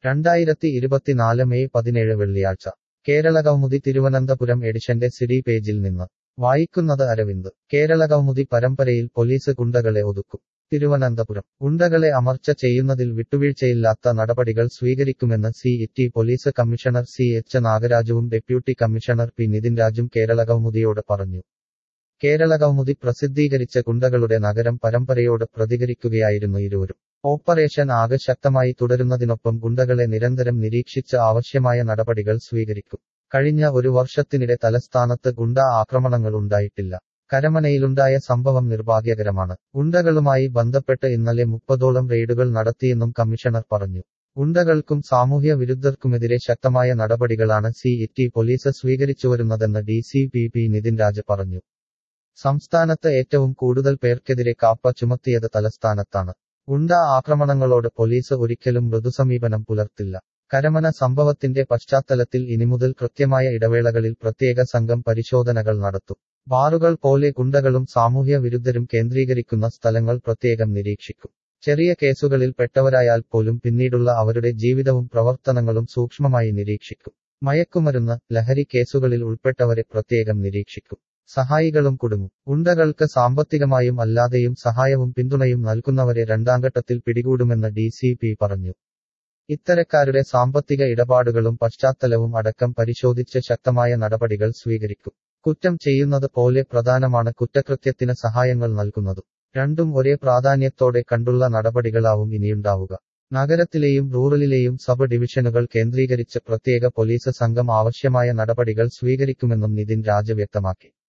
രണ്ടായിരത്തി ഇരുപത്തിനാല് മെയ് പതിനേഴ് വെള്ളിയാഴ്ച കേരള കൗമുദി തിരുവനന്തപുരം എഡിഷന്റെ സിഡി പേജിൽ നിന്ന് വായിക്കുന്നത് അരവിന്ദ് കേരള കൗമുദി പരമ്പരയിൽ പോലീസ് ഗുണ്ടകളെ ഒതുക്കും തിരുവനന്തപുരം ഗുണ്ടകളെ അമർച്ച ചെയ്യുന്നതിൽ വിട്ടുവീഴ്ചയില്ലാത്ത നടപടികൾ സ്വീകരിക്കുമെന്ന് സി ഇറ്റി പോലീസ് കമ്മീഷണർ സി എച്ച് നാഗരാജുവും ഡെപ്യൂട്ടി കമ്മീഷണർ പി നിതിൻ രാജും കേരള കൗമുദിയോട് പറഞ്ഞു കേരള കൗമുദി പ്രസിദ്ധീകരിച്ച ഗുണ്ടകളുടെ നഗരം പരമ്പരയോട് പ്രതികരിക്കുകയായിരുന്നു ഇരുവരും ഓപ്പറേഷൻ ആകെ ശക്തമായി തുടരുന്നതിനൊപ്പം ഗുണ്ടകളെ നിരന്തരം നിരീക്ഷിച്ച് ആവശ്യമായ നടപടികൾ സ്വീകരിക്കും കഴിഞ്ഞ ഒരു വർഷത്തിനിടെ തലസ്ഥാനത്ത് ഗുണ്ട ആക്രമണങ്ങൾ ഉണ്ടായിട്ടില്ല കരമനയിലുണ്ടായ സംഭവം നിർഭാഗ്യകരമാണ് ഗുണ്ടകളുമായി ബന്ധപ്പെട്ട് ഇന്നലെ മുപ്പതോളം റെയ്ഡുകൾ നടത്തിയെന്നും കമ്മീഷണർ പറഞ്ഞു ഗുണ്ടകൾക്കും സാമൂഹ്യ വിരുദ്ധർക്കുമെതിരെ ശക്തമായ നടപടികളാണ് സി ഇറ്റി പോലീസ് സ്വീകരിച്ചുവരുന്നതെന്ന് D C P P Nithin Raj പറഞ്ഞു സംസ്ഥാനത്ത് ഏറ്റവും കൂടുതൽ പേർക്കെതിരെ കാപ്പ ചുമത്തിയത് തലസ്ഥാനത്താണ് ഗുണ്ട ആക്രമണങ്ങളോട് പോലീസ് ഒരിക്കലും മൃദുസമീപനം പുലർത്തില്ല കരമന സംഭവത്തിന്റെ പശ്ചാത്തലത്തിൽ ഇനിമുതൽ കൃത്യമായ ഇടവേളകളിൽ പ്രത്യേക സംഘം പരിശോധനകൾ നടത്തും ബാറുകൾ പോലെ ഗുണ്ടകളും സാമൂഹ്യ വിരുദ്ധരും കേന്ദ്രീകരിക്കുന്ന സ്ഥലങ്ങൾ പ്രത്യേകം നിരീക്ഷിക്കും ചെറിയ കേസുകളിൽ പെട്ടവരായാൽ പോലും പിന്നീടുള്ള അവരുടെ ജീവിതവും പ്രവർത്തനങ്ങളും സൂക്ഷ്മമായി നിരീക്ഷിക്കും മയക്കുമരുന്ന് ലഹരി കേസുകളിൽ ഉൾപ്പെട്ടവരെ പ്രത്യേകം നിരീക്ഷിക്കും സഹായികളും കുടുങ്ങും ഗുണ്ടകൾക്ക് സാമ്പത്തികമായും അല്ലാതെയും സഹായവും പിന്തുണയും നൽകുന്നവരെ രണ്ടാംഘട്ടത്തിൽ പിടികൂടുമെന്ന് ഡി സി പി പറഞ്ഞു ഇത്തരക്കാരുടെ സാമ്പത്തിക ഇടപാടുകളും പശ്ചാത്തലവും അടക്കം പരിശോധിച്ച് ശക്തമായ നടപടികൾ സ്വീകരിക്കും കുറ്റം ചെയ്യുന്നത് പോലെ പ്രധാനമാണ് കുറ്റകൃത്യത്തിന് സഹായങ്ങൾ നൽകുന്നതും രണ്ടും ഒരേ പ്രാധാന്യത്തോടെ കണ്ടുള്ള നടപടികളാവും ഇനിയുണ്ടാവുക നഗരത്തിലെയും റൂറലിലെയും സബ് ഡിവിഷനുകൾ കേന്ദ്രീകരിച്ച് പ്രത്യേക പോലീസ് സംഘം ആവശ്യമായ നടപടികൾ സ്വീകരിക്കുമെന്നും നിതിൻ രാജ് വ്യക്തമാക്കി